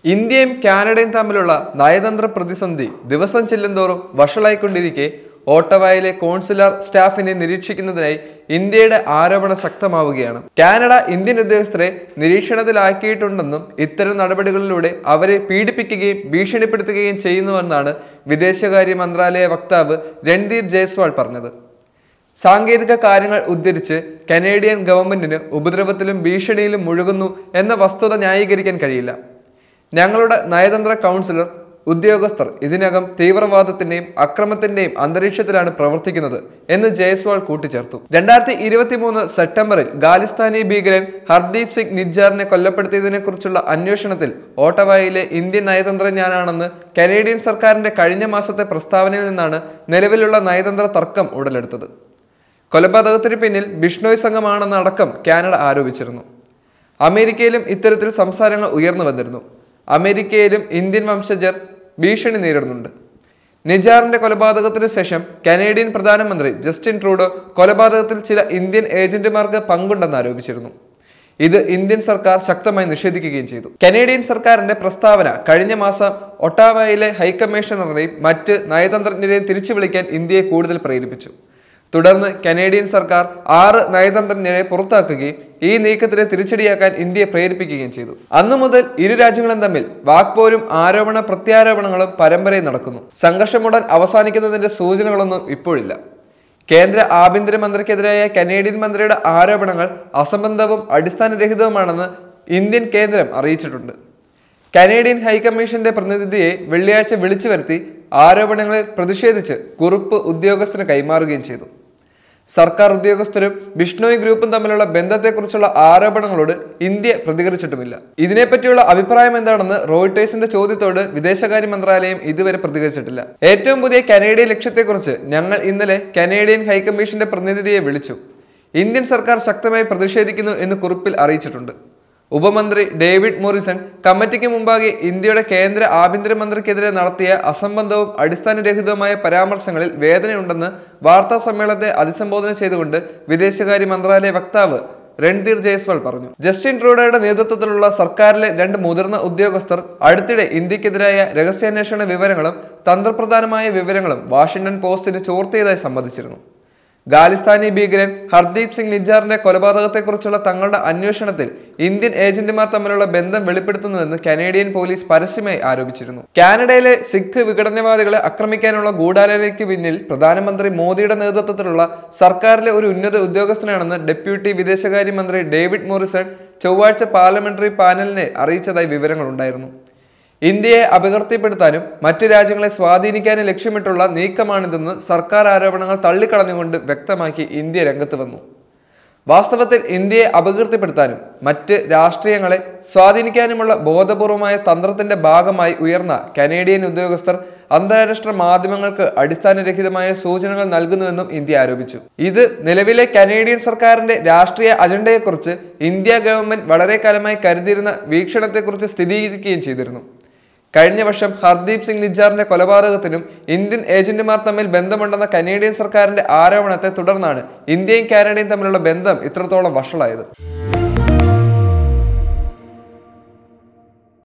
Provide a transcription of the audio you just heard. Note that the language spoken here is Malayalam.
ഇന്ത്യയും കാനഡയും തമ്മിലുള്ള നയതന്ത്ര പ്രതിസന്ധി ദിവസം ചെല്ലുന്തോറും വഷളായിക്കൊണ്ടിരിക്കെ ഓട്ടവായിലെ കോൺസുലർ സ്റ്റാഫിനെ നിരീക്ഷിക്കുന്നതിനായി ഇന്ത്യയുടെ ആരോപണം ശക്തമാവുകയാണ് കാനഡ ഇന്ത്യൻ ഉദ്യോഗസ്ഥരെ നിരീക്ഷണത്തിലാക്കിയിട്ടുണ്ടെന്നും ഇത്തരം നടപടികളിലൂടെ അവരെ പീഡിപ്പിക്കുകയും ഭീഷണിപ്പെടുത്തുകയും ചെയ്യുന്നുവെന്നാണ് വിദേശകാര്യ മന്ത്രാലയ വക്താവ് രൺധീർ ജയ്സ്വാൾ പറഞ്ഞത് സാങ്കേതിക കാര്യങ്ങൾ ഉദ്ധരിച്ച് കനേഡിയൻ ഗവൺമെന്റിന് ഉപദ്രവത്തിലും ഭീഷണിയിലും മുഴുകുന്നു എന്ന വസ്തുത ന്യായീകരിക്കാൻ കഴിയില്ല ഞങ്ങളുടെ നയതന്ത്ര കൗൺസിലർ ഉദ്യോഗസ്ഥർ ഇതിനകം തീവ്രവാദത്തിന്റെയും അക്രമത്തിന്റെയും അന്തരീക്ഷത്തിലാണ് പ്രവർത്തിക്കുന്നത് എന്ന് ജയ്സ്വാൾ കൂട്ടിച്ചേർത്തു രണ്ടായിരത്തി ഇരുപത്തി മൂന്ന് സെപ്റ്റംബറിൽ ഖാലിസ്ഥാനി ഭീകരൻ ഹർദീപ് സിംഗ് നിജ്ജാറിനെ കൊല്ലപ്പെടുത്തിയതിനെ കുറിച്ചുള്ള അന്വേഷണത്തിൽ ഓട്ടവായിലെ ഇന്ത്യൻ നയതന്ത്രജ്ഞാനാണെന്ന് കനേഡിയൻ സർക്കാരിന്റെ കഴിഞ്ഞ മാസത്തെ പ്രസ്താവനയിൽ നിന്നാണ് നിലവിലുള്ള നയതന്ത്ര തർക്കം ഉടലെടുത്തത് കൊലപാതകത്തിന് പിന്നിൽ ബിഷ്ണോയ് സംഘമാണെന്ന അടക്കം കാനഡ ആരോപിച്ചിരുന്നു അമേരിക്കയിലും ഇത്തരത്തിൽ സംസാരങ്ങൾ ഉയർന്നു വന്നിരുന്നു അമേരിക്കയിലും ഇന്ത്യൻ വംശജർ ഭീഷണി നേരിടുന്നുണ്ട് നിജാറിന്റെ കൊലപാതകത്തിന് ശേഷം കനേഡിയൻ പ്രധാനമന്ത്രി ജസ്റ്റിൻ ട്രൂഡോ കൊലപാതകത്തിൽ ചില ഇന്ത്യൻ ഏജന്റുമാർക്ക് പങ്കുണ്ടെന്ന് ആരോപിച്ചിരുന്നു ഇത് ഇന്ത്യൻ സർക്കാർ ശക്തമായി നിഷേധിക്കുകയും ചെയ്തു കനേഡിയൻ സർക്കാരിന്റെ പ്രസ്താവന കഴിഞ്ഞ മാസം ഒട്ടാവയിലെ ഹൈക്കമ്മീഷണറെയും മറ്റ് നയതന്ത്രജ്ഞരെയും തിരിച്ചു വിളിക്കാൻ ഇന്ത്യയെ കൂടുതൽ പ്രേരിപ്പിച്ചു തുടർന്ന് കനേഡിയൻ സർക്കാർ ആറ് നയതന്ത്രജ്ഞരെ പുറത്താക്കുകയും ഈ നീക്കത്തിനെ തിരിച്ചടിയാക്കാൻ ഇന്ത്യയെ പ്രേരിപ്പിക്കുകയും ചെയ്തു അന്നു മുതൽ ഇരു രാജ്യങ്ങളും തമ്മിൽ വാക്പോരും ആരോപണ പ്രത്യാരോപണങ്ങളും പരമ്പരയിൽ നടക്കുന്നു സംഘർഷമുടൻ അവസാനിക്കുന്നതിന്റെ സൂചനകളൊന്നും ഇപ്പോഴില്ല കേന്ദ്ര ആഭ്യന്തരമന്ത്രിക്കെതിരായ കനേഡിയൻ മന്ത്രിയുടെ ആരോപണങ്ങൾ അസംബന്ധവും അടിസ്ഥാനരഹിതവുമാണെന്ന് ഇന്ത്യൻ കേന്ദ്രം അറിയിച്ചിട്ടുണ്ട് കനേഡിയൻ ഹൈക്കമ്മീഷന്റെ പ്രതിനിധിയെ വെള്ളിയാഴ്ച വിളിച്ചു വരുത്തി ആരോപണങ്ങളിൽ പ്രതിഷേധിച്ച് കുറിപ്പ് ഉദ്യോഗസ്ഥന് കൈമാറുകയും ചെയ്തു സർക്കാർ ഉദ്യോഗസ്ഥരും ബിഷ്ണോയ് ഗ്രൂപ്പും തമ്മിലുള്ള ബന്ധത്തെക്കുറിച്ചുള്ള ആരോപണങ്ങളോട് ഇന്ത്യ പ്രതികരിച്ചിട്ടുമില്ല ഇതിനെപ്പറ്റിയുള്ള അഭിപ്രായം എന്താണെന്ന് റോയിട്ടേഴ്സിന്റെ ചോദ്യത്തോട് വിദേശകാര്യ മന്ത്രാലയം ഇതുവരെ പ്രതികരിച്ചിട്ടില്ല ഏറ്റവും പുതിയ കനേഡിയൻ ലക്ഷ്യത്തെക്കുറിച്ച് ഞങ്ങൾ ഇന്നലെ കനേഡിയൻ ഹൈക്കമ്മീഷന്റെ പ്രതിനിധിയെ വിളിച്ചു ഇന്ത്യൻ സർക്കാർ ശക്തമായി പ്രതിഷേധിക്കുന്നു എന്ന് കുറിപ്പിൽ അറിയിച്ചിട്ടുണ്ട് ഉപമന്ത്രി ഡേവിഡ് മോറിസൺ കമ്മിറ്റിക്ക് മുമ്പാകെ ഇന്ത്യയുടെ കേന്ദ്ര ആഭ്യന്തരമന്ത്രിക്കെതിരെ നടത്തിയ അസംബന്ധവും അടിസ്ഥാനരഹിതവുമായ പരാമർശങ്ങളിൽ വേദനയുണ്ടെന്ന് വാർത്താ സമ്മേളനത്തെ അഭിസംബോധന ചെയ്തുകൊണ്ട് വിദേശകാര്യ മന്ത്രാലയ വക്താവ് രൺധീർ ജയ്സ്വാൾ പറഞ്ഞു ജസ്റ്റിൻ ട്രൂഡോയുടെ നേതൃത്വത്തിലുള്ള സർക്കാരിലെ രണ്ട് മുതിർന്ന ഉദ്യോഗസ്ഥർ അടുത്തിടെ ഇന്ത്യക്കെതിരായ രഹസ്യാന്വേഷണ വിവരങ്ങളും തന്ത്രപ്രധാനമായ വിവരങ്ങളും വാഷിംഗ്ടൺ പോസ്റ്റിന് ചോർത്തിയതായി സമ്മതിച്ചിരുന്നു ഖാലിസ്ഥാനി ഭീകരൻ ഹർദീപ് സിംഗ് നിജാറിന്റെ കൊലപാതകത്തെക്കുറിച്ചുള്ള തങ്ങളുടെ അന്വേഷണത്തിൽ ഇന്ത്യൻ ഏജന്റുമാർ തമ്മിലുള്ള ബന്ധം വെളിപ്പെടുത്തുന്നുവെന്ന് കനേഡിയൻ പോലീസ് പരസ്യമായി ആരോപിച്ചിരുന്നു കാനഡയിലെ സിഖ് വിഘടനവാദികളെ ആക്രമിക്കാനുള്ള ഗൂഢാലോചനയ്ക്ക് പിന്നിൽ പ്രധാനമന്ത്രി മോദിയുടെ നേതൃത്വത്തിലുള്ള സർക്കാരിലെ ഒരു ഉന്നത ഉദ്യോഗസ്ഥനാണെന്ന് ഡെപ്യൂട്ടി വിദേശകാര്യമന്ത്രി ഡേവിഡ് മോറിസൺ ചൊവ്വാഴ്ച പാർലമെന്ററി പാനലിനെ അറിയിച്ചതായി വിവരങ്ങളുണ്ടായിരുന്നു ഇന്ത്യയെ അപകീർത്തിപ്പെടുത്താനും മറ്റു രാജ്യങ്ങളെ സ്വാധീനിക്കാനും ലക്ഷ്യമിട്ടുള്ള നീക്കമാണിതെന്ന് സർക്കാർ ആരോപണങ്ങൾ തള്ളിക്കളഞ്ഞുകൊണ്ട് വ്യക്തമാക്കി ഇന്ത്യ രംഗത്ത് വന്നു വാസ്തവത്തിൽ ഇന്ത്യയെ അപകീർത്തിപ്പെടുത്താനും മറ്റ് രാഷ്ട്രീയങ്ങളെ സ്വാധീനിക്കാനുമുള്ള ബോധപൂർവമായ തന്ത്രത്തിന്റെ ഭാഗമായി ഉയർന്ന കനേഡിയൻ ഉദ്യോഗസ്ഥർ അന്താരാഷ്ട്ര മാധ്യമങ്ങൾക്ക് അടിസ്ഥാനരഹിതമായ സൂചനകൾ നൽകുന്നുവെന്നും ഇന്ത്യ ആരോപിച്ചു ഇത് നിലവിലെ കനേഡിയൻ സർക്കാരിന്റെ രാഷ്ട്രീയ അജണ്ടയെക്കുറിച്ച് ഇന്ത്യ ഗവൺമെന്റ് വളരെ കാലമായി കരുതിയിരുന്ന വീക്ഷണത്തെക്കുറിച്ച് സ്ഥിരീകരിക്കുകയും ചെയ്തിരുന്നു കഴിഞ്ഞ വർഷം ഹർദീപ് സിംഗ് നിജാറിന്റെ കൊലപാതകത്തിനും ഇന്ത്യൻ ഏജന്റുമാർ തമ്മിൽ ബന്ധമുണ്ടെന്ന കനേഡിയൻ സർക്കാരിന്റെ ആരോപണത്തെ തുടർന്നാണ് ഇന്ത്യയും കാനഡയും തമ്മിലുള്ള ബന്ധം ഇത്രത്തോളം വഷളായത്